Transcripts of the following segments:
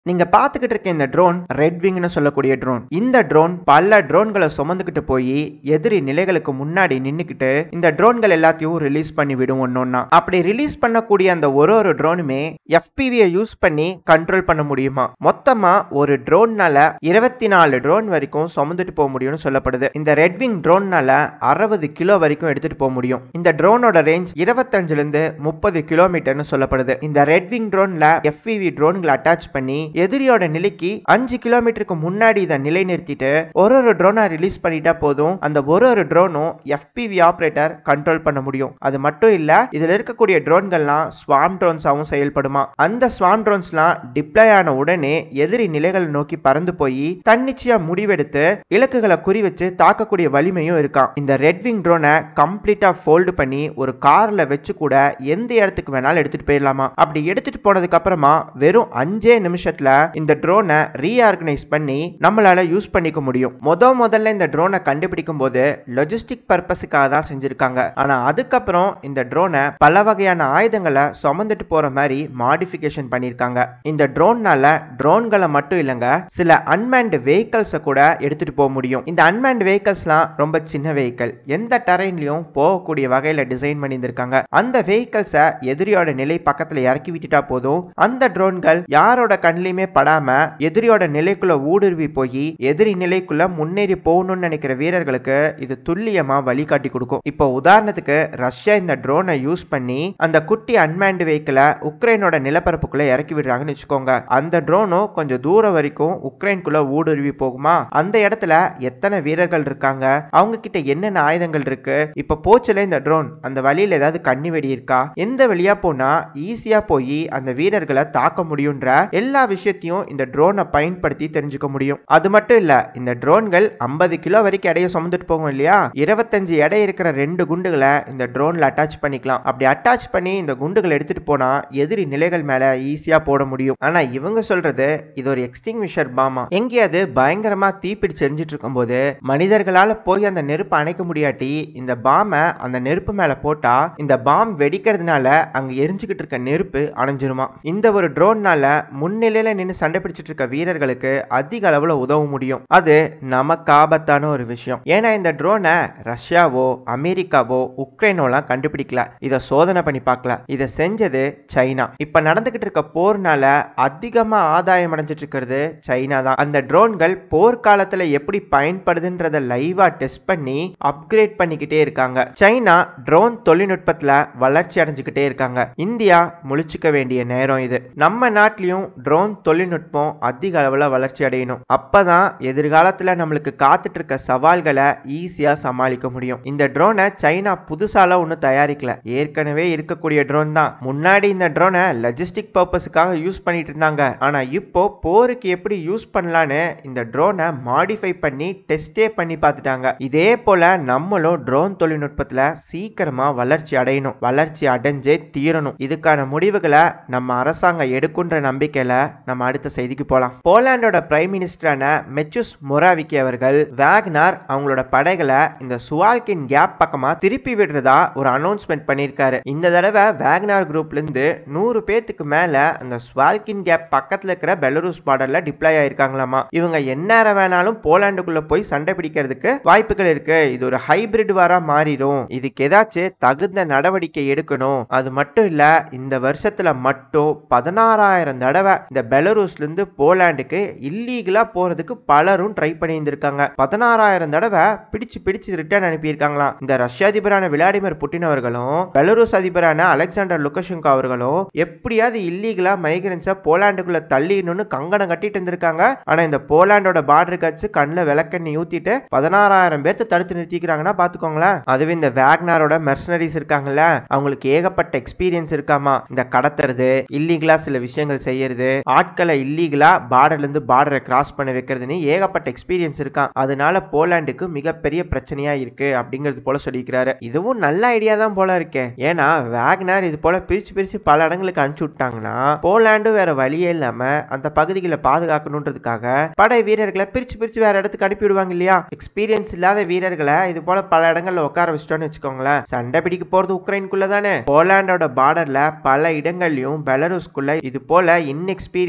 நீங்க பாத்துக்கிட்டு இருக்க இந்த ட்ரோன் ரெட் விங்னு சொல்லக்கூடிய ட்ரோன் இந்த ட்ரோன் பல ட்ரோன்களை சுமந்துக்கிட்டு போய் எதிரி நிலைகளுக்கு முன்னாடி நின்னுக்கிட்டு இந்த ட்ரோன்கள் எல்லாத்தையும் ரிலீஸ் பண்ணி விடும் ஒன்னொன்னா அப்படி ரிலீஸ் பண்ணக்கூடிய அந்த ஒரு ஒரு ட்ரோனுமே எஃபிவியை யூஸ் பண்ணி கண்ட்ரோல் பண்ண முடியுமா மொத்தமா ஒரு ட்ரோன்னால இருபத்தி நாலு ட்ரோன் வரைக்கும் சுமந்துட்டு போக முடியும்னு சொல்லப்படுது இந்த ரெட் விங் ட்ரோன்னால அறுபது கிலோ வரைக்கும் எடுத்துட்டு போக முடியும் இந்த ட்ரோனோட ரேஞ்ச் இருபத்தஞ்சுல இருந்து முப்பது கிலோமீட்டர்னு சொல்லப்படுது இந்த ரெட் விங் ட்ரோன்ல எஃபிவி ட்ரோன்களை அட்டாச் பண்ணி எதிரியோட நிலைக்கு அஞ்சு கிலோமீட்டருக்கு முன்னாடி இதை நிலை நிறுத்திட்டு ஒரு ஒரு ட்ரோனை ரிலீஸ் பண்ணிட்டா போதும் அந்த ஒரு ஒரு ட்ரோனும் எஃபிவி ஆப்ரேட்டர் கண்ட்ரோல் பண்ண முடியும் அது மட்டும் இல்ல இதுல இருக்கக்கூடிய ட்ரோன்கள்லாம் ஸ்வாம் ட்ரோன்ஸாவும் செயல்படுமா அந்த ஸ்வாம் ட்ரோன்ஸ்லாம் டிப்ளாய் ஆன உடனே எதிரி நிலைகளை நோக்கி பறந்து போய் தன்னிச்சையா முடிவெடுத்து இலக்குகளை குறி வச்சு தாக்கக்கூடிய வலிமையும் இருக்கான் இந்த ரெட் விங் ட்ரோனை கம்ப்ளீட்டா ஃபோல்டு பண்ணி ஒரு கார்ல வச்சு கூட எந்த இடத்துக்கு வேணாலும் எடுத்துட்டு போயிடலாமா அப்படி எடுத்துட்டு போனதுக்கு அப்புறமா வெறும் அஞ்சே நிமிஷத்துல இந்த ட்ரோனை ரீஆர்கனைஸ் பண்ணி நம்மளால யூஸ் பண்ணிக்க முடியும் முத முதல்ல இந்த ட்ரோனை கண்டுபிடிக்கும் போது லொஜிஸ்டிக் பர்பஸுக்காக தான் செஞ்சிருக்காங்க ஆனா அதுக்கப்புறம் இந்த ட்ரோனை பல வகையான ஆயுதங்களை சுமந்துட்டு போற மாதிரி மாடிஃபிகேஷன் பண்ணியிருக்காங்க இந்த ட்ரோன்னால ட்ரோன்களை மட்டும் இல்லைங்க சில அன்மேன்டு வெஹிக்கல்ஸை கூட எடுத்துட்டு போக முடியும் இந்த அன்மேன்டு வெஹிக்கல்ஸ்லாம் ரொம்ப சின்ன வெஹிக்கல் எந்த டரைன்லயும் போகக்கூடிய வகையில டிசைன் பண்ணியிருந்திருக்காங்க அந்த வெஹிக்கல்ஸை எதிரியோட நிலை பக்கத்துல இறக்கி விட்டுட்டா போதும் அந்த ட்ரோன்கள் யாரோட கண்ணிலையுமே படாம எதிரியோட நிலைக்குள்ள ஊடுருவி போய் எதிரி நிலைக்குள்ள முன்னேறி போகணும்னு நினைக்கிற வீரர்களுக்கு இது துல்லியமா வழிகாட்டி கொடுக்கும் இப்போ உதாரணத்துக்கு ரஷ்யா இந்த ட்ரோனை யூஸ் பண்ணி அந்த குட்டி அன்மேன்டு வெஹிக்கிளை உக்ரைனோட நிலப்பரப்புக்குள்ள இறக்கி விடுறாங்கன்னு வச்சுக்கோங்க அந்த ட்ரோனும் கொஞ்சம் தூரம் வரைக்கும் உக்ரைனுக்குள்ள ஊடுருவி போகுமா அந்த இடத்துல எத்தனை வீரர்கள் இருக்காங்க அவங்க கிட்ட என்னென்ன ஆயுதங்கள் இருக்கு இப்ப போச்சுல இந்த ட்ரோன் அந்த வழியில ஏதாவது கண்ணி வெடி இருக்கா எந்த வழியா போனா ஈஸியா போய் அந்த வீரர்களை தாக்க முடியுன்ற எல்லா விஷயத்தையும் இந்த ட்ரோனை பயன்படுத்தி தெரிஞ்சுக்க முடியும் அது மட்டும் இல்ல இந்த ட்ரோன்கள் ஐம்பது கிலோ வரைக்கும் எடையை சுமந்துட்டு போகும் இல்லையா இருபத்தஞ்சு எடை இருக்கிற ரெண்டு குண்டுகளை இந்த ட்ரோன்ல அட்டாச் பண்ணிக்கலாம் அப்படி அட்டாச் பண்ணி இந்த குண்டுகளை எடுத்துட்டு போனா எதிரி நிலைகள் மேல ஈஸியா போட முடியும் ஆனா இவங்க சொல்றது இது ஒரு எக்ஸ்டிங்விஷர் பாமா எங்கேயாவது பயங்கரமா தீப்பிடிச்சு எரிஞ்சிட்டு இருக்கும்போது மனிதர்களால போய் அந்த நெருப்பை அணைக்க முடியாட்டி இந்த பாமை அந்த நெருப்பு மேல போட்டா இந்த பாம் வெடிக்கிறதுனால அங்க எரிஞ்சுக்கிட்டு இருக்க நெருப்பு அணைஞ்சிருமா இந்த ஒரு ட்ரோன்னால முன்னிலையில நின்று சண்டை பிடிச்சிட்டு இருக்க வீரர்களுக்கு அதிக அளவுல உதவ முடியும் அது நமக்கு ஆபத்தான ஒரு விஷயம் ஏன்னா இந்த ட்ரோனை ரஷ்யாவோ அமெரிக்காவோ உக்ரைனோலாம் கண்டுபிடிக்கல இதை சோதனை பண்ணி பார்க்கல இதை செஞ்சது சைனா இப்ப நடந்துகிட்டு இருக்க போர்னால அதிகமா ஆதாயம் அடைஞ்சிட்டு இருக்கிறது சைனா தான் அந்த ட்ரோன்கள் போர்க்காலத்துல எப்படி பயன்படுதுன்றத லைவா டெஸ்ட் பண்ணி அப்கிரேட் பண்ணிக்கிட்டே இருக்காங்க சைனா ட்ரோன் தொழில்நுட்பத்துல வளர்ச்சி அடைஞ்சுக்கிட்டே இருக்காங்க இந்தியா முழிச்சுக்க வேண்டிய நேரம் இது நம்ம நாட்டிலையும் ட்ரோன் தொழில்நுட்பம் அதிக அளவுல வளர்ச்சி அடையணும் அப்பதான் எதிர்காலத்துல நம்மளுக்கு காத்துட்டு இருக்க சவால்களை ஈஸியா சமாளிக்க முடியும் இந்த ட்ரோனை சைனா புதுசால ஒன்றும் தயாரிக்கல ஏற்கனவே இருக்கக்கூடிய ட்ரோன் தான் முன்னாடி இந்த ட்ரோனை லஜிஸ்டிக் பர்பஸுக்காக யூஸ் பண்ணிட்டு இருந்தாங்க ஆனா இப்போ போருக்கு எப்படி யூஸ் பண்ணலான்னு இந்த ட்ரோனை மாடிஃபை பண்ணி டெஸ்டே பண்ணி பார்த்துட்டாங்க இதே போல நம்மளும் ட்ரோன் தொழில்நுட்பத்துல சீக்கிரமா வளர்ச்சி அடையணும் வளர்ச்சி அடைஞ்சே தீரணும் இதுக்கான முடிவுகளை நம்ம அரசாங்கம் எடுக்குன்ற நம்பிக்கையில நம்ம அடுத்த செய்திக்கு போலாம் போலாண்டோட பிரைம் மினிஸ்டரான மெச்சுஸ் மொராவிக்கி அவர்கள் வேக்னார் அவங்களோட படைகளை இந்த சுவால்கின் கேப் பக்கமா திருப்பி விடுறதா ஒரு அனௌன்ஸ்மெண்ட் பண்ணியிருக்காரு இந்த தடவை வேக்னார் குரூப்ல இருந்து நூறு பேத்துக்கு மேல அந்த ஸ்வால்கின் கேப் பக்கத்துல இருக்கிற பெலரூஸ் பார்டர்ல டிப்ளாய் ஆயிருக்காங்களாமா இவங்க எந்நேரம் வேணாலும் போலாண்டுக்குள்ள போய் சண்டை பிடிக்கிறதுக்கு வாய்ப்புகள் இருக்கு இது ஒரு ஹைபிரிட் வாரா மாறிடும் இதுக்கு ஏதாச்சும் தகுந்த நடவடிக்கை எடுக்கணும் அது மட்டும் இல்ல இந்த வருஷத்துல மட்டும் பதினாறாயிரம் தடவை இந்த பெலரூஸ்ல இருந்து போலாண்டுக்கு இல்லீகலா போறதுக்கு பலரும் ட்ரை பண்ணியிருந்திருக்காங்க பதினாறாயிரம் தடவை பிடிச்சு பிடிச்சு ரிட்டர்ன் அனுப்பியிருக்காங்களாம் இந்த ரஷ்ய அதிபரான விளாடிமிர் புட்டின் அவர்களும் பெலரூஸ் அதிபரான அலெக்சாண்டர் லுக்கஷெங்கோ அவர்களும் எப்படியாவது இல்லீகலா மைக்ரன்ஸை போலாண்டுக்குள்ள தள்ளிடணும்னு கங்கணம் கட்டிட்டு இருந்திருக்காங்க ஆனா இந்த போலாண்டோட பார்டர் கட்ஸ் கண்ணில் விளக்கண்ணி ஊத்திட்டு பதினாறாயிரம் பேர்த்த தடுத்து நிறுத்திக்கிறாங்கன்னா பாத்துக்கோங்களேன் அதுவே இந்த வேக்னாரோட மெர்சனரிஸ் இருக்காங்கல்ல அவங்களுக்கு ஏகப்பட்ட எக்ஸ்பீரியன்ஸ் இருக்காமா இந்த கடத்துறது இல்லீகலா சில விஷயங்கள் செய்யறது ஆட்களை இல்லீகலா பார்டர்ல இருந்து பார்டரை கிராஸ் பண்ண வைக்கிறதுன்னு ஏகப்பட்ட எக்ஸ்பீரியன்ஸ் இருக்கான் அதனால போலாண்டுக்கு மிகப்பெரிய பிரச்சனையா இருக்கு அப்படிங்கிறது போல சொல்லிக்கிறாரு இதுவும் நல்ல ஐடியா தான் போல இருக்கே ஏன்னா வேக்னார் இது போல பிரிச்சு பிரிச்சு பல இடங்களுக்கு அனுப்பிச்சு விட்டாங்கன்னா போலாண்டு வேற வழியே இல்லாம அந்த பகுதிகளை பாதுகாக்கணுன்றதுக்காக படை வீரர்களை பிரிச்சு பிரிச்சு வேற இடத்துக்கு அனுப்பி விடுவாங்க இல்லையா எக்ஸ்பீரியன்ஸ் இல்லாத வீரர்களை இது போல பல இடங்கள்ல உட்கார வச்சிட்டோம்னு வச்சுக்கோங்களேன் சண்டை பிடிக்க போறது உக்ரைனுக்குள்ள தானே போலாண்டோட பார்டர்ல பல இடங்கள்லயும் பெலரூஸ்குள்ள இது போல இன்எக்ஸ்பீரியன்ஸ்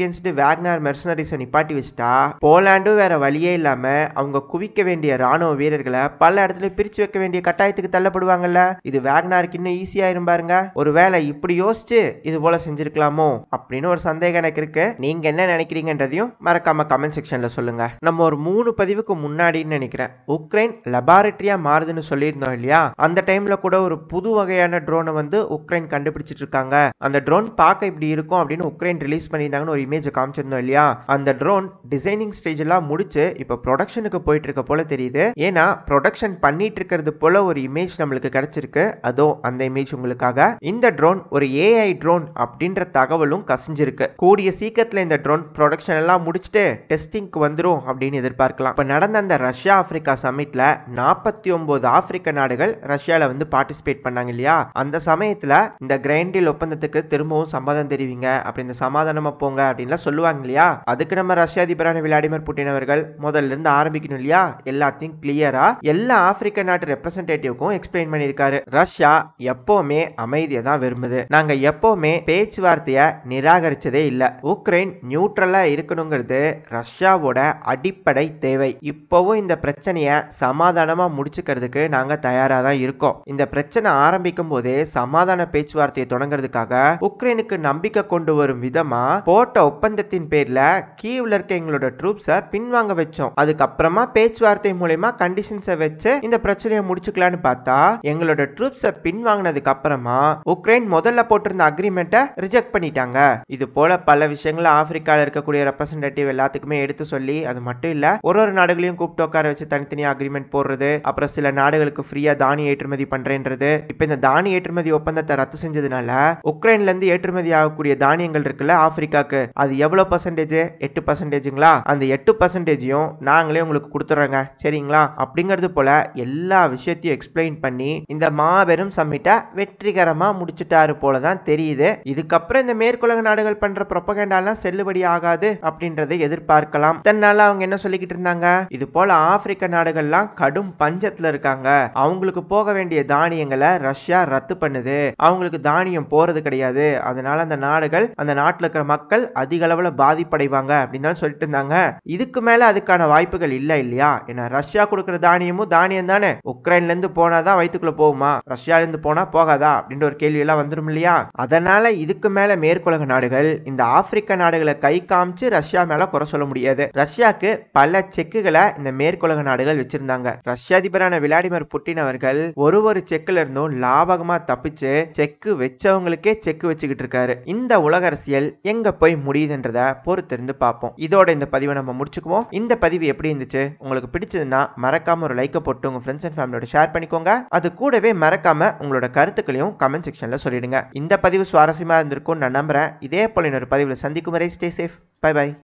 எக்ஸ்பீரியன்ஸ்டு வேக்னார் மெர்சனரிஸை நிப்பாட்டி வச்சுட்டா போலாண்டும் வேற வழியே இல்லாம அவங்க குவிக்க வேண்டிய ராணுவ வீரர்களை பல இடத்துல பிரிச்சு வைக்க வேண்டிய கட்டாயத்துக்கு தள்ளப்படுவாங்கல்ல இது வேக்னாருக்கு இன்னும் ஈஸியா பாருங்க ஒருவேளை இப்படி யோசிச்சு இது போல செஞ்சிருக்கலாமோ அப்படின்னு ஒரு சந்தேகம் எனக்கு இருக்கு நீங்க என்ன நினைக்கிறீங்கன்றதையும் மறக்காம கமெண்ட் செக்ஷன்ல சொல்லுங்க நம்ம ஒரு மூணு பதிவுக்கு முன்னாடின்னு நினைக்கிறேன் உக்ரைன் லெபார்டரியா மாறுதுன்னு சொல்லியிருந்தோம் இல்லையா அந்த டைம்ல கூட ஒரு புது வகையான ட்ரோனை வந்து உக்ரைன் கண்டுபிடிச்சிட்டு இருக்காங்க அந்த ட்ரோன் பார்க்க இப்படி இருக்கும் அப்படின்னு உக்ரைன் ரிலீஸ் பண்ணியிருந்தாங்கன்னு ஒரு இமேஜ் காமிச்சிருந்தோம் இல்லையா அந்த ட்ரோன் டிசைனிங் ஸ்டேஜ் எல்லாம் முடிச்சு இப்போ ப்ரொடக்ஷனுக்கு போயிட்டு இருக்க போல தெரியுது ஏன்னா ப்ரொடக்ஷன் பண்ணிட்டு இருக்கிறது போல ஒரு இமேஜ் நம்மளுக்கு கிடைச்சிருக்கு அதோ அந்த இமேஜ் உங்களுக்காக இந்த ட்ரோன் ஒரு ஏஐ ட்ரோன் அப்படின்ற தகவலும் கசிஞ்சிருக்கு கூடிய சீக்கிரத்தில் இந்த ட்ரோன் ப்ரொடக்ஷன் எல்லாம் முடிச்சுட்டு டெஸ்டிங்க்கு வந்துடும் அப்படின்னு எதிர்பார்க்கலாம் இப்போ நடந்த அந்த ரஷ்யா ஆப்பிரிக்கா சமிட்ல நாற்பத்தி ஒன்பது ஆப்பிரிக்க நாடுகள் ரஷ்யாவில் வந்து பார்ட்டிசிபேட் பண்ணாங்க இல்லையா அந்த சமயத்தில் இந்த கிரைண்டில் ஒப்பந்தத்துக்கு திரும்பவும் சம்மதம் தெரிவிங்க அப்படி இந்த சமாதானமா போங்க அப்படின்லாம் சொல்லுவாங்க இல்லையா அதுக்கு நம்ம ரஷ்ய அதிபரான விளாடிமிர் புட்டின் அவர்கள் முதல்ல இருந்து ஆரம்பிக்கணும் இல்லையா எல்லாத்தையும் கிளியரா எல்லா ஆப்பிரிக்க நாட்டு ரெப்ரசன்டேட்டிவ்க்கும் எக்ஸ்பிளைன் பண்ணியிருக்காரு ரஷ்யா எப்பவுமே அமைதியை தான் விரும்புது நாங்க எப்பவுமே பேச்சுவார்த்தைய நிராகரிச்சதே இல்ல உக்ரைன் நியூட்ரலா இருக்கணுங்கிறது ரஷ்யாவோட அடிப்படை தேவை இப்போவும் இந்த பிரச்சனைய சமாதானமா முடிச்சுக்கிறதுக்கு நாங்க தயாரா தான் இருக்கோம் இந்த பிரச்சனை ஆரம்பிக்கும் போதே சமாதான பேச்சுவார்த்தையை தொடங்குறதுக்காக உக்ரைனுக்கு நம்பிக்கை கொண்டு வரும் விதமா போட்ட ஒப்பந்தத்தின் பேர்ல கீவ்ல இருக்க எங்களோட ட்ரூப்ஸை பின்வாங்க வச்சோம் அதுக்கப்புறமா பேச்சுவார்த்தை மூலயமா கண்டிஷன்ஸை வச்சு இந்த பிரச்சனையை முடிச்சுக்கலான்னு பார்த்தா எங்களோட ட்ரூப்ஸை பின்வாங்கினதுக்கு அப்புறமா உக்ரைன் முதல்ல போட்டிருந்த அக்ரிமெண்ட்டை ரிஜெக்ட் பண்ணிட்டாங்க இது போல பல விஷயங்களை ஆப்பிரிக்கால இருக்கக்கூடிய ரெப்ரசன்டேட்டிவ் எல்லாத்துக்குமே எடுத்து சொல்லி அது மட்டும் இல்ல ஒரு ஒரு நாடுகளையும் கூப்பிட்டு உட்கார வச்சு தனித்தனியா அக்ரிமெண்ட் போடுறது அப்புறம் சில நாடுகளுக்கு ஃப்ரீயா தானிய ஏற்றுமதி பண்றேன்றது இப்ப இந்த தானிய ஏற்றுமதி ஒப்பந்தத்தை ரத்து செஞ்சதுனால உக்ரைன்ல இருந்து ஏற்றுமதி ஆகக்கூடிய தானியங்கள் இருக்குல்ல ஆப்பிரிக்காக்கு அது எவ்வளவு பர்சன்டேஜ் எட்டு பர்சன்டேஜுங்களா அந்த எட்டு பர்சன்டேஜையும் நாங்களே உங்களுக்கு கொடுத்துட்றோங்க சரிங்களா அப்படிங்கிறது போல எல்லா விஷயத்தையும் எக்ஸ்பிளைன் பண்ணி இந்த மாபெரும் சம்மிட்டை வெற்றிகரமா முடிச்சிட்டாரு போல தான் தெரியுது இதுக்கப்புறம் இந்த மேற்குலக நாடுகள் பண்ற ப்ரொபகண்டாலாம் செல்லுபடி ஆகாது அப்படின்றதை எதிர்பார்க்கலாம் தன்னால அவங்க என்ன சொல்லிக்கிட்டு இருந்தாங்க இது போல ஆப்பிரிக்க நாடுகள்லாம் கடும் பஞ்சத்துல இருக்காங்க அவங்களுக்கு போக வேண்டிய தானியங்களை ரஷ்யா ரத்து பண்ணுது அவங்களுக்கு தானியம் போறது கிடையாது அதனால அந்த நாடுகள் அந்த நாட்டில் இருக்கிற மக்கள் அதிக அளவுல பாதிப்படைவாங்க அப்படின்னு தான் சொல்லிட்டு இருந்தாங்க இதுக்கு மேல அதுக்கான வாய்ப்புகள் இல்ல இல்லையா ஏன்னா ரஷ்யா கொடுக்குற தானியமும் தானியம் தானே உக்ரைன்ல இருந்து போனாதான் வயிற்றுக்குள்ள போகுமா ரஷ்யால இருந்து போனா போகாதா அப்படின்ற ஒரு கேள்வி எல்லாம் வந்துடும் இல்லையா அதனால இதுக்கு மேல மேற்குலக நாடுகள் இந்த ஆப்பிரிக்க நாடுகளை கை காமிச்சு ரஷ்யா மேல குறை சொல்ல முடியாது ரஷ்யாக்கு பல செக்குகளை இந்த மேற்குலக நாடுகள் வச்சிருந்தாங்க ரஷ்ய அதிபரான விளாடிமிர் புட்டின் அவர்கள் ஒரு ஒரு செக்குல இருந்தும் லாபகமா தப்பிச்சு செக்கு வச்சவங்களுக்கே செக்கு வச்சுக்கிட்டு இருக்காரு இந்த உலக அரசியல் எங்க போய் முடியுதுன்றத பொறுத்திருந்து பார்ப்போம் இதோட இந்த பதிவை நம்ம முடிச்சுக்குவோம் இந்த பதிவு எப்படி இருந்துச்சு உங்களுக்கு பிடிச்சதுன்னா மறக்காம ஒரு லைக்கை போட்டு உங்க ஃப்ரெண்ட்ஸ் அண்ட் ஃபேமிலியோட ஷேர் பண்ணிக்கோங்க அது கூடவே மறக்காம உங்களோட கருத்துக்களையும் கமெண்ட் செக்ஷன்ல சொல்லிடுங்க இந்த பதிவு சுவாரஸ்யமா இருந்திருக்கும் நான் நம்புறேன் இதே போல இன்னொரு பதிவில் சந்திக்கும் வரை ஸ்டே சேஃப் பை பை